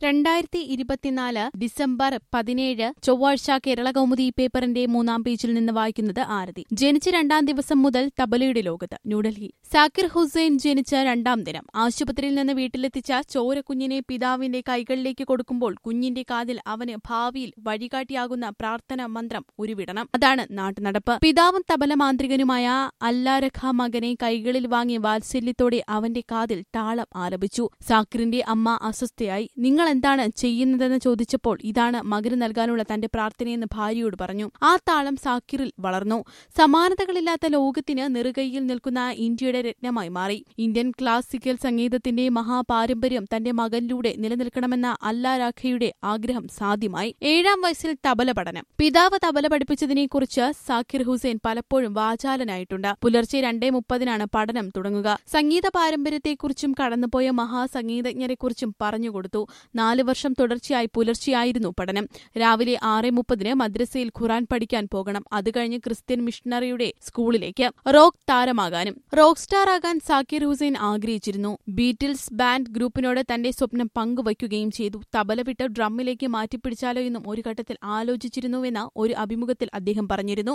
രണ്ടായിരത്തി ഇരുപത്തിനാല് ഡിസംബർ പതിനേഴ് ചൊവ്വാഴ്ച കേരള കൗമുദി പേപ്പറിന്റെ മൂന്നാം പേജിൽ നിന്ന് വായിക്കുന്നത് ആരതി ജനിച്ച രണ്ടാം ദിവസം മുതൽ തബലയുടെ ലോകത്ത് ന്യൂഡൽഹി സാക്കിർ ഹുസൈൻ ജനിച്ച രണ്ടാം ദിനം ആശുപത്രിയിൽ നിന്ന് വീട്ടിലെത്തിച്ച ചോരക്കുഞ്ഞിനെ പിതാവിന്റെ കൈകളിലേക്ക് കൊടുക്കുമ്പോൾ കുഞ്ഞിന്റെ കാതിൽ അവന് ഭാവിയിൽ വഴികാട്ടിയാകുന്ന പ്രാർത്ഥന മന്ത്രം ഉരുവിടണം അതാണ് നാട്ടുനടപ്പ് പിതാവും തബല മാന്ത്രികനുമായ അല്ലാരഖ മകനെ കൈകളിൽ വാങ്ങി വാത്സല്യത്തോടെ അവന്റെ കാതിൽ താളം ആലപിച്ചു സാക്കിറിന്റെ അമ്മ അസ്വസ്ഥയായി നിങ്ങൾ എന്താണ് ചെയ്യുന്നതെന്ന് ചോദിച്ചപ്പോൾ ഇതാണ് മകന് നൽകാനുള്ള തന്റെ പ്രാർത്ഥനയെന്ന് ഭാര്യയോട് പറഞ്ഞു ആ താളം സാക്കിറിൽ വളർന്നു സമാനതകളില്ലാത്ത ലോകത്തിന് നെറുകയിൽ നിൽക്കുന്ന ഇന്ത്യയുടെ രത്നമായി മാറി ഇന്ത്യൻ ക്ലാസിക്കൽ സംഗീതത്തിന്റെ മഹാപാരമ്പര്യം തന്റെ മകനിലൂടെ നിലനിൽക്കണമെന്ന അല്ലാരാഖയുടെ ആഗ്രഹം സാധ്യമായി ഏഴാം വയസ്സിൽ തബല പഠനം പിതാവ് തബല പഠിപ്പിച്ചതിനെക്കുറിച്ച് സാക്കിർ ഹുസൈൻ പലപ്പോഴും വാചാലനായിട്ടുണ്ട് പുലർച്ചെ രണ്ടേ മുപ്പതിനാണ് പഠനം തുടങ്ങുക സംഗീത പാരമ്പര്യത്തെക്കുറിച്ചും കടന്നുപോയ മഹാസംഗീതജ്ഞരെക്കുറിച്ചും പറഞ്ഞുകൊടുത്തു നാല് വർഷം തുടർച്ചയായി പുലർച്ചെയായിരുന്നു പഠനം രാവിലെ ആറ് മുപ്പതിന് മദ്രസയിൽ ഖുറാൻ പഠിക്കാൻ പോകണം അത് കഴിഞ്ഞ് ക്രിസ്ത്യൻ മിഷണറിയുടെ സ്കൂളിലേക്ക് റോക്ക് താരമാകാനും റോക്ക് സ്റ്റാർ ആകാൻ സാക്കിർ ഹുസൈൻ ആഗ്രഹിച്ചിരുന്നു ബീറ്റിൽസ് ബാൻഡ് ഗ്രൂപ്പിനോട് തന്റെ സ്വപ്നം പങ്കുവയ്ക്കുകയും ചെയ്തു തബല വിട്ട് ഡ്രമ്മിലേക്ക് മാറ്റിപ്പിടിച്ചാലോ എന്നും ഒരു ഘട്ടത്തിൽ ആലോചിച്ചിരുന്നുവെന്ന് ഒരു അഭിമുഖത്തിൽ അദ്ദേഹം പറഞ്ഞിരുന്നു